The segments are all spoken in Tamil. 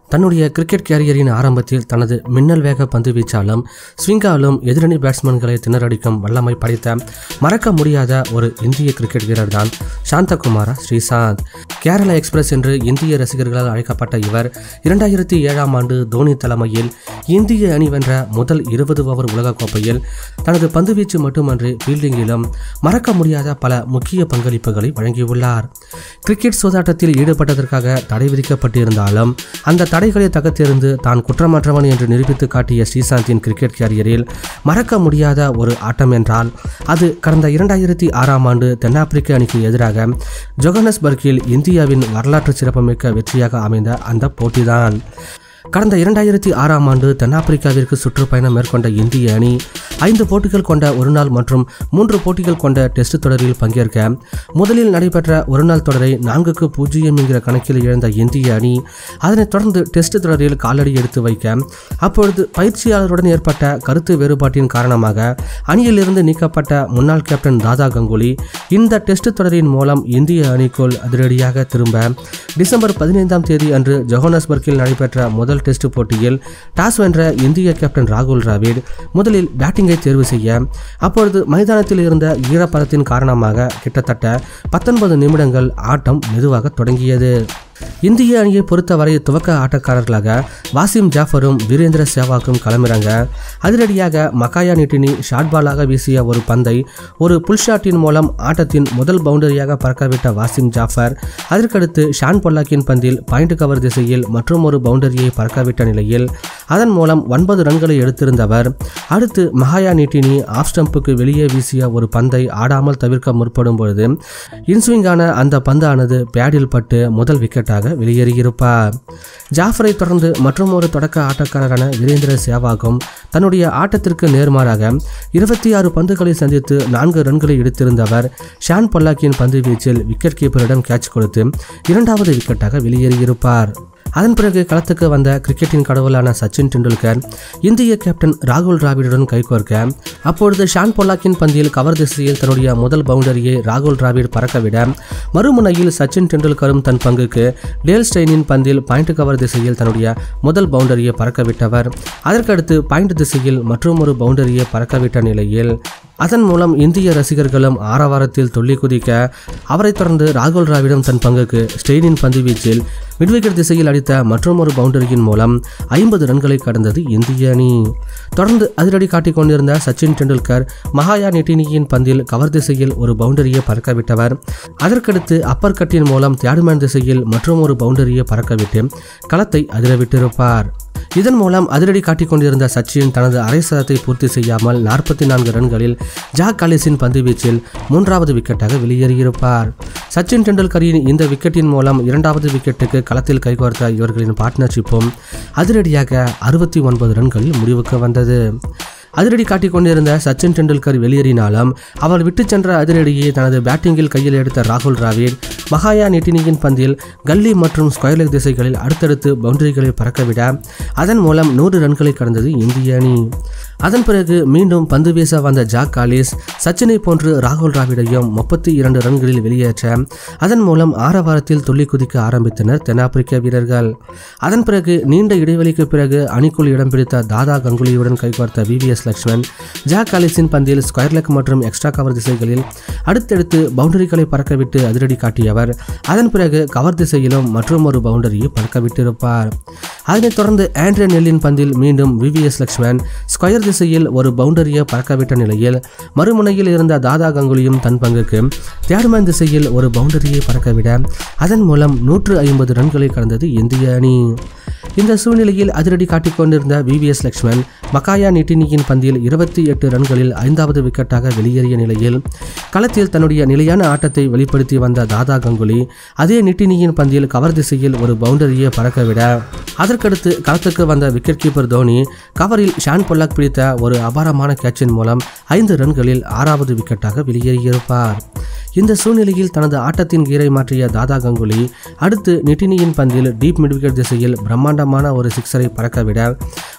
தன்னுடைய கிரிக்கெட் கேரியரின் ஆரம்பத்தில் தனது மின்னல் வேக பந்து வீச்சாலும் ஸ்விங்காலும் எதிரணி பேட்ஸ்மேன்களை திணறடிக்கும் வல்லமை படைத்த மறக்க முடியாத ஒரு இந்திய கிரிக்கெட் வீரர் தான் சாந்தகுமார ஸ்ரீசாந்த் கேரளா எக்ஸ்பிரஸ் என்று இந்திய ரசிகர்களால் அழைக்கப்பட்ட இவர் இரண்டாயிரத்தி ஏழாம் ஆண்டு தோனி தலைமையில் இந்திய அணி வென்ற முதல் இருபது ஓவர் உலகக்கோப்பையில் தனது பந்துவீச்சு மட்டுமன்றி ஃபீல்டிங்கிலும் மறக்க முடியாத பல முக்கிய பங்களிப்புகளை வழங்கியுள்ளார் கிரிக்கெட் சூதாட்டத்தில் ஈடுபட்டதற்காக தடை விதிக்கப்பட்டிருந்தாலும் அந்த தடைகளை தகர்த்தெறிந்து தான் குற்றமற்றவன் என்று நிரூபித்து காட்டிய ஸ்ரீசாந்தின் கிரிக்கெட் கேரியரில் மறக்க முடியாத ஒரு ஆட்டம் என்றால் அது கடந்த இரண்டாயிரத்தி ஆறாம் ஆண்டு தென்னாப்பிரிக்க அணிக்கு எதிராக ஜொகனஸ்பர்கில் இந்தியாவின் வரலாற்று சிறப்புமிக்க வெற்றியாக அமைந்த அந்த போட்டிதான் கடந்த இரண்டாயிரத்தி ஆறாம் ஆண்டு தென்னாப்பிரிக்காவிற்கு சுற்றுப்பயணம் மேற்கொண்ட இந்திய அணி ஐந்து போட்டிகள் கொண்ட ஒருநாள் மற்றும் மூன்று போட்டிகள் கொண்ட டெஸ்ட் தொடரில் பங்கேற்க முதலில் நடைபெற்ற ஒருநாள் தொடரை நான்குக்கு பூஜ்ஜியம் என்கிற கணக்கில் இழந்த இந்திய அணி அதனைத் தொடர்ந்து டெஸ்ட் தொடரில் காலடி எடுத்து வைக்க அப்பொழுது பயிற்சியாளருடன் ஏற்பட்ட கருத்து வேறுபாட்டின் காரணமாக அணியிலிருந்து நீக்கப்பட்ட முன்னாள் கேப்டன் தாதா கங்குலி இந்த டெஸ்ட் தொடரின் மூலம் இந்திய அணிக்குள் அதிரடியாக திரும்ப டிசம்பர் பதினைந்தாம் தேதி அன்று ஜோஹனஸ்பர்கில் நடைபெற்ற முதல் டெஸ்ட் போட்டியில் டாஸ் வென்ற இந்திய கேப்டன் ராகுல் டிராவிட் முதலில் பேட்டிங்கை தேர்வு செய்ய அப்பொழுது மைதானத்தில் இருந்த ஈரப்பதத்தின் காரணமாக கிட்டத்தட்ட பத்தொன்பது நிமிடங்கள் ஆட்டம் மெதுவாக தொடங்கியது இந்திய அணியை பொறுத்தவரை துவக்க ஆட்டக்காரர்களாக வாசிம் ஜாஃபரும் வீரேந்திர சேவாக்கும் களமிறங்க அதிரடியாக மக்காயா நிட்டினி ஷார்ட் பாலாக வீசிய ஒரு பந்தை ஒரு புல் ஷாட்டின் மூலம் ஆட்டத்தின் முதல் பவுண்டரியாக பறக்கவிட்ட வாசிம் ஜாஃபர் அதற்கடுத்து ஷான் பொல்லாக்கின் பந்தில் பாயிண்ட் கவர் திசையில் மற்றும் ஒரு பவுண்டரியை பறக்கவிட்ட நிலையில் அதன் மூலம் ஒன்பது ரன்களை எடுத்திருந்தவர் அடுத்து மகாயா நீட்டினி ஆஃப் ஸ்டம்புக்கு வெளியே வீசிய ஒரு பந்தை ஆடாமல் தவிர்க்க முற்படும் பொழுது இன்ஸ்விங்கான அந்த பந்தானது பேடில் பட்டு முதல் விக்கெட்டாக வெளியேறியிருப்பார் ஜாஃபரை தொடர்ந்து மற்றும் ஒரு தொடக்க ஆட்டக்காரரான வீரேந்திர சேவாகும் தன்னுடைய ஆட்டத்திற்கு நேர்மாறாக இருபத்தி ஆறு பந்துகளை சந்தித்து நான்கு ரன்களை எடுத்திருந்தவர் ஷான் பொல்லாக்கின் பந்து வீச்சில் விக்கெட் கீப்பரிடம் கேட்ச் கொடுத்து இரண்டாவது விக்கெட்டாக வெளியேறியிருப்பார் அதன் பிறகு களத்துக்கு வந்த கிரிக்கெட்டின் கடவுளான சச்சின் டெண்டுல்கர் இந்திய கேப்டன் ராகுல் டிராவிடுடன் கைகோர்க்க அப்பொழுது ஷான் பொல்லாக்கின் பந்தில் கவர் திசையில் தன்னுடைய முதல் பவுண்டரியை ராகுல் டிராவிட் பறக்கவிட மறுமுனையில் சச்சின் டெண்டுல்கரும் தன் பங்குக்கு டேல் ஸ்டெயினின் பந்தில் பாயிண்ட் கவர் திசையில் தன்னுடைய முதல் பவுண்டரியை பறக்கவிட்டவர் அதற்கடுத்து பாயிண்ட் திசையில் மற்றும் ஒரு பவுண்டரியை பறக்கவிட்ட நிலையில் அதன் மூலம் இந்திய ரசிகர்களும் ஆரவாரத்தில் துள்ளி குதிக்க அவரைத் தொடர்ந்து ராகுல் டிராவிடும் தன் பங்குக்கு ஸ்டெயினின் பந்து வீச்சில் மிட்விக்கெட் திசையில் அடித்த மற்றும் ஒரு பவுண்டரியின் மூலம் ஐம்பது ரன்களை கடந்தது இந்திய அணி தொடர்ந்து அதிரடி காட்டிக் கொண்டிருந்த சச்சின் டெண்டுல்கர் மகாயா நெட்டினியின் பந்தில் கவர் திசையில் ஒரு பவுண்டரியை பறக்கவிட்டவர் அதற்கடுத்து அப்பர் கட்டின் மூலம் தியாடுமேன் திசையில் மற்றும் ஒரு பவுண்டரியை பறக்கவிட்டு களத்தை அதிரவிட்டிருப்பார் இதன் மூலம் அதிரடி காட்டிக் கொண்டிருந்த சச்சின் தனது அரை சதத்தை பூர்த்தி செய்யாமல் நாற்பத்தி நான்கு ரன்களில் ஜாக் காலிஸின் பந்து வீச்சில் மூன்றாவது விக்கெட்டாக வெளியேறியிருப்பார் சச்சின் டெண்டுல்கரின் இந்த விக்கெட்டின் மூலம் இரண்டாவது விக்கெட்டுக்கு களத்தில் கைகோர்த்த இவர்களின் பார்ட்னர்ஷிப்பும் அதிரடியாக அறுபத்தி ஒன்பது ரன்களில் முடிவுக்கு வந்தது அதிரடி காட்டிக் கொண்டிருந்த சச்சின் டெண்டுல்கர் வெளியேறினாலும் அவர் விட்டுச் சென்ற அதிரடியை தனது பேட்டிங்கில் கையில் எடுத்த ராகுல் டிராவிட் மகாயா நெட்டினியின் பந்தில் கல்லி மற்றும் ஸ்கொயர் லெக் திசைகளில் அடுத்தடுத்து பவுண்டரிகளை பறக்கவிட அதன் மூலம் நூறு ரன்களை கடந்தது இந்திய அணி அதன் பிறகு மீண்டும் பந்து வீச வந்த ஜாக் காலிஸ் சச்சினை போன்று ராகுல் டிராவிடையும் முப்பத்தி இரண்டு ரன்களில் வெளியேற்ற அதன் மூலம் ஆரவாரத்தில் துள்ளி குதிக்க ஆரம்பித்தனர் தென்னாப்பிரிக்க வீரர்கள் அதன் பிறகு நீண்ட இடைவெளிக்கு பிறகு அணிக்குள் இடம் பிடித்த தாதா கங்குலியுடன் கைகோர்த்த விவிஎஸ் லக்ஷ்மன் ஜாக் காலிஸின் பந்தில் ஸ்கொயர் லெக் மற்றும் எக்ஸ்ட்ரா கவர் திசைகளில் அடுத்தடுத்து பவுண்டரிகளை பறக்கவிட்டு அதிரடி காட்டியவர் அதன் பிறகு கவர் திசையிலும் மற்றும் ஒரு பவுண்டரியை பறக்கவிட்டிருப்பார் அதனைத் தொடர்ந்து ஆண்ட்ரே நெல்லின் பந்தில் மீண்டும் விவிஎஸ் லக்ஷ்மன் ஸ்கொயர் திசையில் ஒரு பவுண்டரியை பறக்கவிட்ட நிலையில் மறுமுனையில் இருந்த தாதா கங்குலியும் தன் பங்குக்கு தேர்மேன் திசையில் ஒரு பவுண்டரியை பறக்கவிட அதன் மூலம் நூற்று ஐம்பது ரன்களை கடந்தது இந்திய அணி இந்த சூழ்நிலையில் அதிரடி காட்டிக் கொண்டிருந்த விவிஎஸ் லக்ஷ்மன் மக்காயா நிட்டினியின் பந்தில் இருபத்தி எட்டு ரன்களில் ஐந்தாவது விக்கெட்டாக வெளியேறிய நிலையில் களத்தில் தன்னுடைய நிலையான ஆட்டத்தை வெளிப்படுத்தி வந்த தாதா கங்குலி அதே நிட்டினியின் பந்தில் கவர் திசையில் ஒரு பவுண்டரியை பறக்கவிட அதற்கடுத்து களத்துக்கு வந்த விக்கெட் கீப்பர் தோனி கவரில் ஷான் பொல்லாக் பிடித்த ஒரு அபாரமான கேட்சின் மூலம் ஐந்து ரன்களில் ஆறாவது விக்கெட்டாக வெளியேறியிருப்பார் இந்த சூழ்நிலையில் தனது ஆட்டத்தின் கீரை மாற்றிய தாதா கங்குலி அடுத்து நிட்டினியின் பந்தில் டீப் மிட் விக்கெட் திசையில் பிரம்மாண்டமான ஒரு சிக்ஸரை பறக்கவிட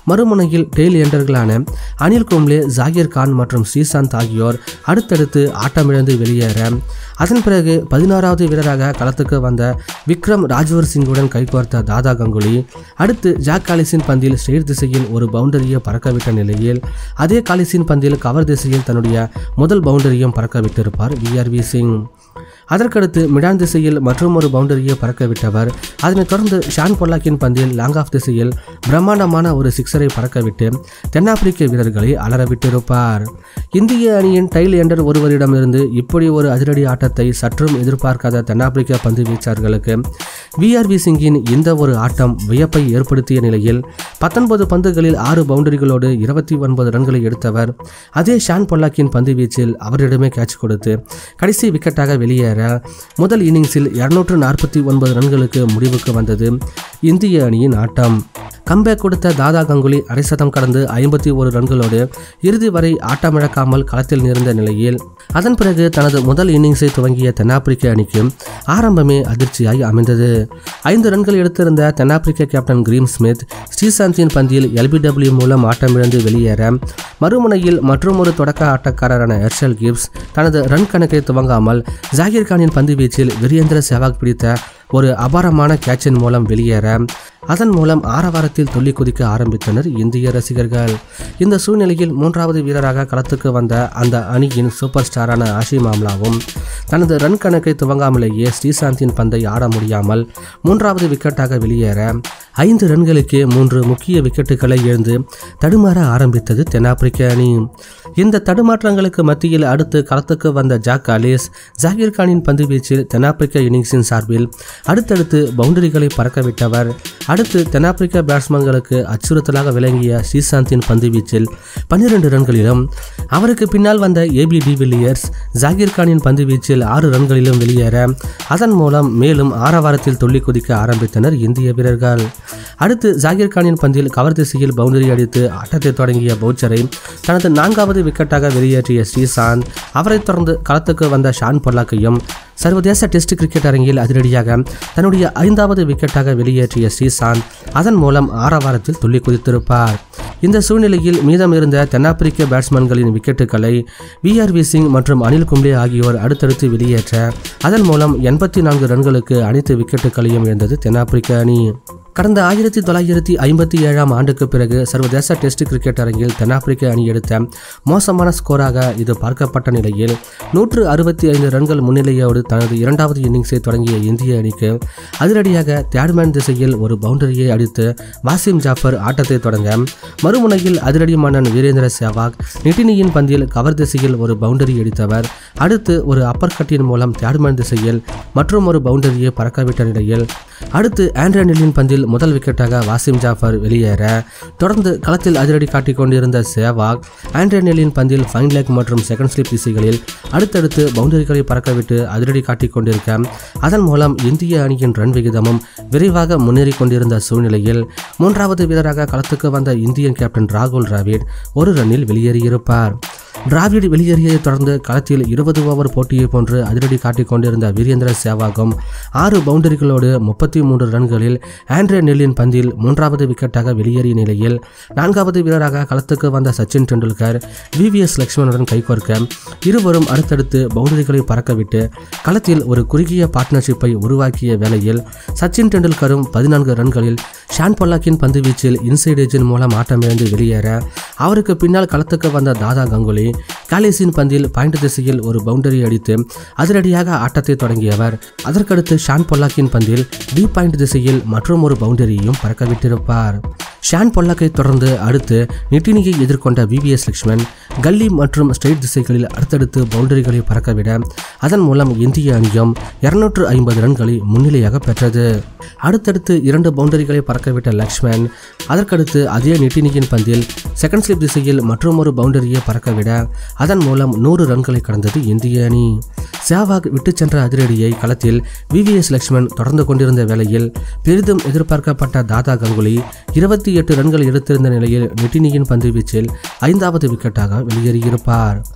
மறுமுனையில் டெய்ல் எண்டர்களான அனில் கும்ளே ஜாகிர் கான் மற்றும் ஸ்ரீசாந்த் ஆகியோர் அடுத்தடுத்து ஆட்டமிழந்து வெளியேற அதன் பிறகு பதினாறாவது வீரராக களத்துக்கு வந்த விக்ரம் ராஜ்வர் சிங்குடன் கைகோர்த்த தாதா கங்குலி அடுத்து ஜாக் காலிஸின் பந்தில் ஸ்ட்ரெயிட் திசையில் ஒரு பவுண்டரியை பறக்கவிட்ட நிலையில் அதே காலிஸின் பந்தில் கவர் திசையில் தன்னுடைய முதல் பவுண்டரியும் பறக்கவிட்டிருப்பார் விஆர்வி சிங் அதற்கடுத்து மிடான் திசையில் மற்றும் ஒரு பவுண்டரியை பறக்க விட்டவர் அதனைத் தொடர்ந்து ஷான் பொல்லாக்கின் பந்தில் லாங் ஆஃப் திசையில் பிரம்மாண்டமான ஒரு சிக்ஸரை பறக்கவிட்டு தென்னாப்பிரிக்க வீரர்களை அலற விட்டிருப்பார் இந்திய அணியின் டைல் எண்டர் ஒருவரிடமிருந்து இப்படி ஒரு அதிரடி ஆட்டத்தை சற்றும் எதிர்பார்க்காத தென்னாப்பிரிக்க பந்து வீச்சாளர்களுக்கு விஆர்வி சிங்கின் இந்த ஒரு ஆட்டம் வியப்பை ஏற்படுத்திய நிலையில் பத்தொன்பது பந்துகளில் ஆறு பவுண்டரிகளோடு இருபத்தி ஒன்பது ரன்களை எடுத்தவர் அதே ஷான் பொல்லாக்கின் பந்து வீச்சில் அவரிடமே கேட்ச் கொடுத்து கடைசி விக்கெட்டாக வெளியேற முதல் இன்னிங்ஸில் இருநூற்று நாற்பத்தி ஒன்பது ரன்களுக்கு முடிவுக்கு வந்தது இந்திய அணியின் ஆட்டம் கம்பேக் கொடுத்த தாதா கங்குலி அரைசதம் கடந்து ஐம்பத்தி ஒரு ரன்களோடு இறுதி வரை ஆட்டமிழக்காமல் களத்தில் நிறந்த நிலையில் அதன் பிறகு தனது முதல் இன்னிங்ஸை துவங்கிய தென்னாப்பிரிக்க அணிக்கு ஆரம்பமே அதிர்ச்சியாய் அமைந்தது ஐந்து ரன்கள் எடுத்திருந்த தென்னாப்பிரிக்க கேப்டன் கிரீம் ஸ்மித் ஸ்ரீசாந்தின் பந்தில் எல்பிடபிள்யூ மூலம் ஆட்டமிழந்து வெளியேற மறுமுனையில் மற்றொரு தொடக்க ஆட்டக்காரரான எர்ஷல் கிப்ஸ் தனது ரன் கணக்கை துவங்காமல் ஜாகிர் கானின் பந்து வீச்சில் வீரேந்திர சேவாக் பிடித்த ஒரு அபாரமான கேட்சின் மூலம் வெளியேற அதன் மூலம் ஆரவாரத்தில் துள்ளி குதிக்க ஆரம்பித்தனர் இந்திய ரசிகர்கள் இந்த சூழ்நிலையில் மூன்றாவது வீரராக களத்துக்கு வந்த அந்த அணியின் சூப்பர் ஸ்டாரான ஆஷிம் ஆம்லாவும் தனது ரன் கணக்கை துவங்காமலேயே ஸ்ரீசாந்தின் பந்தை ஆட முடியாமல் மூன்றாவது விக்கெட்டாக வெளியேற ஐந்து ரன்களுக்கே மூன்று முக்கிய விக்கெட்டுகளை இழந்து தடுமாற ஆரம்பித்தது தென்னாப்பிரிக்க அணி இந்த தடுமாற்றங்களுக்கு மத்தியில் அடுத்து களத்துக்கு வந்த ஜாக் அலிஸ் ஜாகிர் கானின் பந்து வீச்சில் தென்னாப்பிரிக்க இன்னிங்ஸின் சார்பில் அடுத்தடுத்து பவுண்டரிகளை பறக்கவிட்டவர் அடுத்து தென்னாப்பிரிக்க பேட்ஸ்மேன்களுக்கு அச்சுறுத்தலாக விளங்கிய ஸ்ரீசாந்தின் பந்து வீச்சில் பன்னிரண்டு ரன்களிலும் அவருக்கு பின்னால் வந்த ஏபி டி வில்லியர்ஸ் ஜாகிர் கானின் பந்து வீச்சில் ஆறு ரன்களிலும் வெளியேற அதன் மூலம் மேலும் ஆரவாரத்தில் துள்ளி குதிக்க ஆரம்பித்தனர் இந்திய வீரர்கள் அடுத்து ஜாகிர் கானின் பந்தில் கவர் திசையில் பவுண்டரி அடித்து ஆட்டத்தை தொடங்கிய பவுச்சரை தனது நான்காவது விக்கெட்டாக வெளியேற்றிய ஸ்ரீசாந்த் அவரைத் தொடர்ந்து களத்துக்கு வந்த ஷான் பொல்லாக்கையும் சர்வதேச டெஸ்ட் கிரிக்கெட் அரங்கில் அதிரடியாக தன்னுடைய ஐந்தாவது விக்கெட்டாக வெளியேற்றிய ஸ்ரீசாந்த் அதன் மூலம் ஆரவாரத்தில் துள்ளி குதித்திருப்பார் இந்த சூழ்நிலையில் மீதம் இருந்த தென்னாப்பிரிக்க பேட்ஸ்மேன்களின் விக்கெட்டுகளை விஆர்வி சிங் மற்றும் அனில் கும்ளே ஆகியோர் அடுத்தடுத்து வெளியேற்ற அதன் மூலம் எண்பத்தி நான்கு ரன்களுக்கு அனைத்து விக்கெட்டுகளையும் இழந்தது தென்னாப்பிரிக்க அணி கடந்த ஆயிரத்தி தொள்ளாயிரத்தி ஐம்பத்தி ஏழாம் ஆண்டுக்கு பிறகு சர்வதேச டெஸ்ட் கிரிக்கெட் அரங்கில் தென்னாப்பிரிக்க அணி எடுத்த மோசமான ஸ்கோராக இது பார்க்கப்பட்ட நிலையில் நூற்று அறுபத்தி ஐந்து ரன்கள் முன்னிலையோடு தனது இரண்டாவது இன்னிங்ஸை தொடங்கிய இந்திய அணிக்கு அதிரடியாக தேர்ட்மேன் திசையில் ஒரு பவுண்டரியை அடித்து வாசிம் ஜாஃபர் ஆட்டத்தை தொடங்க மறுமுனையில் அதிரடி மன்னன் வீரேந்திர சேவாக் நிட்டினியின் பந்தில் கவர் திசையில் ஒரு பவுண்டரி அடித்தவர் அடுத்து ஒரு அப்பர் கட்டின் மூலம் தேர்ட்மேன் திசையில் மற்றும் ஒரு பவுண்டரியை பறக்கவிட்ட நிலையில் அடுத்து ஆண்ட்ரனிலின் பந்தில் முதல் விக்கெட்டாக வாசிம் ஜாஃபர் வெளியேற தொடர்ந்து களத்தில் அதிரடி காட்டிக் கொண்டிருந்த சேவாக் ஆண்ட்ரனிலின் பந்தில் ஃபைன் லெக் மற்றும் செகண்ட் ஸ்லிப் திசைகளில் அடுத்தடுத்து பவுண்டரிகளை பறக்கவிட்டு அதிரடி காட்டிக் கொண்டிருக்க அதன் மூலம் இந்திய அணியின் ரன் விகிதமும் விரைவாக முன்னேறி கொண்டிருந்த சூழ்நிலையில் மூன்றாவது வீரராக களத்துக்கு வந்த இந்தியன் கேப்டன் ராகுல் டிராவிட் ஒரு ரன்னில் வெளியேறியிருப்பார் டிராவிட் வெளியேறியதை தொடர்ந்து களத்தில் இருபது ஓவர் போட்டியை போன்று அதிரடி காட்டிக் கொண்டிருந்த வீரேந்திர சேவாகும் ஆறு பவுண்டரிகளோடு முப்பத்தி மூன்று ரன்களில் ஆண்ட்ரே நெல்லின் பந்தில் மூன்றாவது விக்கெட்டாக வெளியேறிய நிலையில் நான்காவது வீரராக களத்துக்கு வந்த சச்சின் டெண்டுல்கர் விவிஎஸ் லக்ஷ்மணுடன் கைகோர்க்க இருவரும் அடுத்தடுத்து பவுண்டரிகளை பறக்கவிட்டு களத்தில் ஒரு குறுகிய பார்ட்னர்ஷிப்பை உருவாக்கிய வேளையில் சச்சின் டெண்டுல்கரும் பதினான்கு ரன்களில் ஷான் பொல்லாக்கின் பந்து வீச்சில் இன்சைட் எஜின் மூலம் ஆட்டமிழந்து வெளியேற அவருக்கு பின்னால் களத்துக்கு வந்த தாதா கங்குலி காலிஸின் பந்தில் பாயிண்ட் திசையில் ஒரு பவுண்டரி அடித்து அதிரடியாக ஆட்டத்தை தொடங்கியவர் அதற்கடுத்து ஷான் பொல்லாக்கின் பந்தில் டி பாயிண்ட் திசையில் மற்றும் ஒரு பவுண்டரியையும் பறக்கவிட்டிருப்பார் ஷான் பொல்லாக்கை தொடர்ந்து அடுத்து நிட்டினியை எதிர்கொண்ட விவிஎஸ் லக்ஷ்மன் கல்லி மற்றும் ஸ்ட்ரெயிட் திசைகளில் அடுத்தடுத்து பவுண்டரிகளை பறக்கவிட அதன் மூலம் இந்திய அணியும் இருநூற்று ஐம்பது ரன்களை முன்னிலையாக பெற்றது அடுத்தடுத்து இரண்டு பவுண்டரிகளை பறக்கவிட்ட லக்ஷ்மன் அதற்கடுத்து அதே நிட்டினியின் பந்தில் செகண்ட் ஸ்லிப் திசையில் மற்றொரு பவுண்டரியை பறக்கவிட அதன் மூலம் நூறு ரன்களை கடந்தது இந்திய அணி சேவாக் விட்டுச் சென்ற அதிரடியை களத்தில் விவிஎஸ் லக்ஷ்மன் தொடர்ந்து கொண்டிருந்த வேளையில் பெரிதும் எதிர்பார்க்கப்பட்ட தாதா கங்குலி இருபத்தி எட்டு ரன்கள் எடுத்திருந்த நிலையில் நெட்டினியின் பந்து வீச்சில் ஐந்தாவது விக்கெட்டாக வெளியேறியிருப்பார்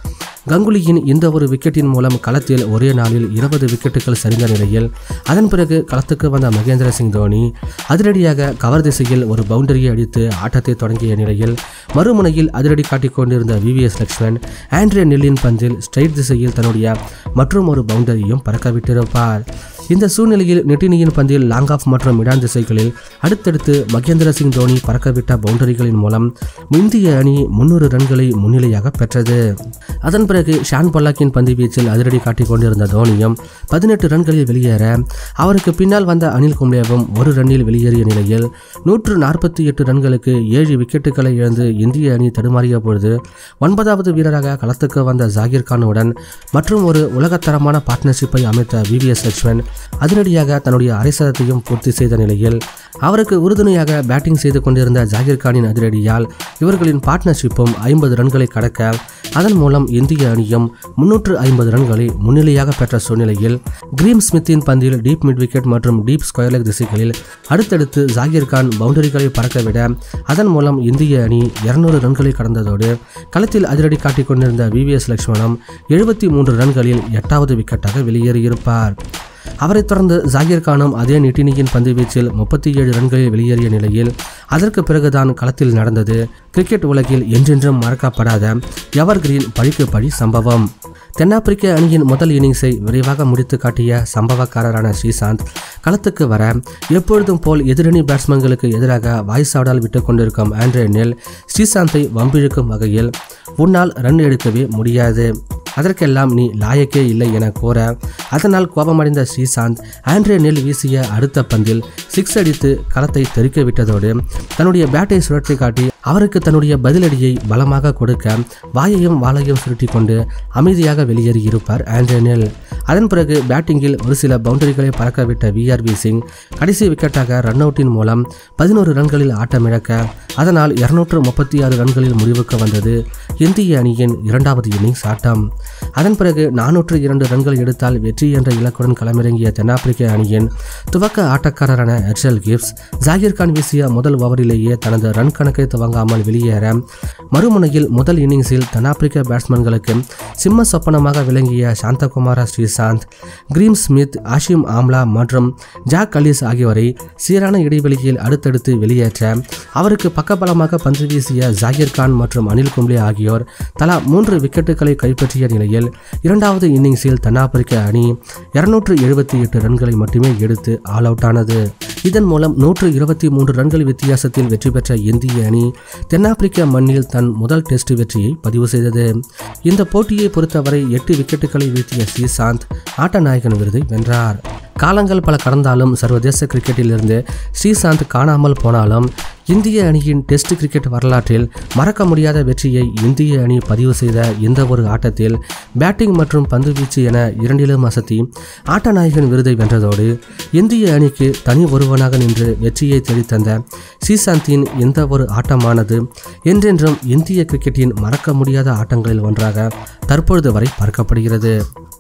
கங்குலியின் இந்த ஒரு விக்கெட்டின் மூலம் களத்தில் ஒரே நாளில் இருபது விக்கெட்டுகள் சரிந்த நிலையில் அதன் பிறகு களத்துக்கு வந்த மகேந்திர சிங் தோனி அதிரடியாக கவர் திசையில் ஒரு பவுண்டரியை அடித்து ஆட்டத்தை தொடங்கிய நிலையில் மறுமுனையில் அதிரடி காட்டிக் கொண்டிருந்த விவிஎஸ் லக்ஷ்மண் ஆண்ட்ரே நெல்லின் பந்தில் ஸ்ட்ரைட் திசையில் தன்னுடைய மற்றும் ஒரு பவுண்டரியையும் பறக்க விட்டிருப்பார் இந்த சூழ்நிலையில் நெட்டினியின் பந்தில் லாங் ஆஃப் மற்றும் மிடான் திசைகளில் அடுத்தடுத்து மகேந்திர சிங் தோனி பறக்கவிட்ட பவுண்டரிகளின் மூலம் இந்திய அணி முன்னூறு ரன்களை முன்னிலையாக பெற்றது அதன் பிறகு ஷான் பல்லாக்கின் பந்து வீச்சில் அதிரடி காட்டிக் கொண்டிருந்த தோனியும் பதினெட்டு ரன்களில் வெளியேற அவருக்கு பின்னால் வந்த அனில் கும்ளேவும் ஒரு ரன்னில் வெளியேறிய நிலையில் நூற்று நாற்பத்தி எட்டு ரன்களுக்கு ஏழு விக்கெட்டுகளை இழந்து இந்திய அணி தடுமாறிய பொழுது ஒன்பதாவது வீரராக களத்துக்கு வந்த ஜாகிர் கானுடன் மற்றும் ஒரு உலகத்தரமான பார்ட்னர்ஷிப்பை அமைத்த விவிஎஸ் லட்சுமண் அதிரடியாக தன்னுடைய அரைசதத்தையும் பூர்த்தி செய்த நிலையில் அவருக்கு உறுதுணையாக பேட்டிங் செய்து கொண்டிருந்த ஜாகிர் கானின் அதிரடியால் இவர்களின் பார்ட்னர்ஷிப்பும் ஐம்பது ரன்களை கடக்க அதன் மூலம் இந்திய அணியும் முன்னூற்று ஐம்பது ரன்களை முன்னிலையாக பெற்ற சூழ்நிலையில் கிரீம் ஸ்மித்தின் பந்தில் டீப் மிட் விக்கெட் மற்றும் டீப் ஸ்கொயர் லெக் திசைகளில் அடுத்தடுத்து ஜாகிர் கான் பவுண்டரிகளை பறக்கவிட அதன் மூலம் இந்திய அணி இருநூறு ரன்களை கடந்ததோடு களத்தில் அதிரடி காட்டிக் கொண்டிருந்த விவிஎஸ் லட்சுமணம் எழுபத்தி மூன்று ரன்களில் எட்டாவது விக்கெட்டாக வெளியேறியிருப்பார் அவரைத் தொடர்ந்து ஜாகிர் கானும் அதே நிட்டினியின் பந்து வீச்சில் முப்பத்தி ஏழு ரன்களில் வெளியேறிய நிலையில் அதற்கு பிறகுதான் களத்தில் நடந்தது கிரிக்கெட் உலகில் என்றென்றும் மறக்கப்படாத எவர் கிரீன் பழிக்கு பழி சம்பவம் தென்னாப்பிரிக்க அணியின் முதல் இன்னிங்ஸை விரைவாக முடித்து காட்டிய சம்பவக்காரரான ஸ்ரீசாந்த் களத்துக்கு வர எப்பொழுதும் போல் எதிரணி பேட்ஸ்மேன்களுக்கு எதிராக வாய்ஸாடால் விட்டு கொண்டிருக்கும் ஆண்ட்ரே நெல் ஸ்ரீசாந்தை வம்பிழுக்கும் வகையில் உன்னால் ரன் எடுக்கவே முடியாது அதற்கெல்லாம் நீ லாயக்கே இல்லை என கூற அதனால் கோபமடைந்த ஸ்ரீசாந்த் ஆண்ட்ரே நெல் வீசிய அடுத்த பந்தில் சிக்ஸ் அடித்து களத்தை தெறிக்க விட்டதோடு தன்னுடைய பேட்டை சுழற்றி காட்டி அவருக்கு தன்னுடைய பதிலடியை பலமாக கொடுக்க வாயையும் வாளையும் சுருட்டி கொண்டு அமைதியாக வெளியேறியிருப்பார் ஆண்ட்ரே நெல் அதன் பிறகு பேட்டிங்கில் ஒரு சில பவுண்டரிகளை பறக்கவிட்ட விஆர்வி சிங் கடைசி விக்கெட்டாக ரன் அவுட்டின் மூலம் பதினோரு ரன்களில் ஆட்டமிழக்க அதனால் இருநூற்று முப்பத்தி ஆறு ரன்களில் முடிவுக்கு வந்தது இந்திய அணியின் இரண்டாவது இன்னிங்ஸ் ஆட்டம் அதன் பிறகு நானூற்று இரண்டு ரன்கள் எடுத்தால் வெற்றி என்ற இலக்குடன் களமிறங்கிய தென்னாப்பிரிக்க அணியின் துவக்க ஆட்டக்காரரான ஹெர்ஷல் கிப்ஸ் ஜாகிர் கான் வீசிய முதல் ஓவரிலேயே தனது ரன் கணக்கை துவங்காமல் வெளியேற மறுமுனையில் முதல் இன்னிங்ஸில் தென்னாப்பிரிக்க பேட்ஸ்மேன்களுக்கு சிம்ம சொப்பனமாக விளங்கிய Shanthakumaran Sreesanth Graeme Smith Hashim Amla மற்றும் ஜாக் அலிஸ் ஆகியோரை சீரான இடைவெளியில் அடுத்தடுத்து வெளியேற்ற அவருக்கு பக்கபலமாக பந்து வீசிய ஜாகிர் கான் மற்றும் அனில் கும்ளே ஆகியோர் தலா மூன்று விக்கெட்டுகளை கைப்பற்றிய நிலையில் இரண்டாவது இன்னிங்ஸில் தென்னாப்பிரிக்க அணி இருநூற்று எழுபத்தி எட்டு ரன்களை மட்டுமே எடுத்து ஆல் அவுட் ஆனது இதன் மூலம் நூற்று இருபத்தி மூன்று ரன்கள் வித்தியாசத்தில் வெற்றி பெற்ற இந்திய அணி தென்னாப்பிரிக்க மண்ணில் தன் முதல் டெஸ்ட் வெற்றியை பதிவு செய்தது இந்த போட்டியை பொறுத்தவரை எட்டு விக்கெட்டுகளை வீழ்த்திய ஸ்ரீசாந்த் ஆட்ட நாயகன் விருதை வென்றார் காலங்கள் பல கடந்தாலும் சர்வதேச கிரிக்கெட்டிலிருந்து ஸ்ரீசாந்த் காணாமல் போனாலும் இந்திய அணியின் டெஸ்ட் கிரிக்கெட் வரலாற்றில் மறக்க முடியாத வெற்றியை இந்திய அணி பதிவு செய்த இந்த ஒரு ஆட்டத்தில் பேட்டிங் மற்றும் பந்துவீச்சு என இரண்டிலும் அசத்தி ஆட்ட நாயகன் விருதை வென்றதோடு இந்திய அணிக்கு தனி ஒருவனாக நின்று வெற்றியை தேடித்தந்த ஸ்ரீசாந்தின் இந்த ஒரு ஆட்டமானது என்றென்றும் இந்திய கிரிக்கெட்டின் மறக்க முடியாத ஆட்டங்களில் ஒன்றாக தற்பொழுது வரை பார்க்கப்படுகிறது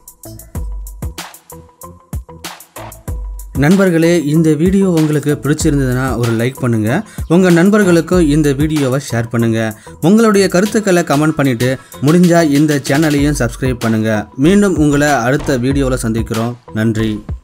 நண்பர்களே இந்த வீடியோ உங்களுக்கு பிடிச்சிருந்ததுன்னா ஒரு லைக் பண்ணுங்க உங்க நண்பர்களுக்கும் இந்த வீடியோவை ஷேர் பண்ணுங்க உங்களுடைய கருத்துக்களை கமெண்ட் பண்ணிட்டு முடிஞ்சா இந்த சேனலையும் சப்ஸ்கிரைப் பண்ணுங்க மீண்டும் உங்களை அடுத்த வீடியோவில் சந்திக்கிறோம் நன்றி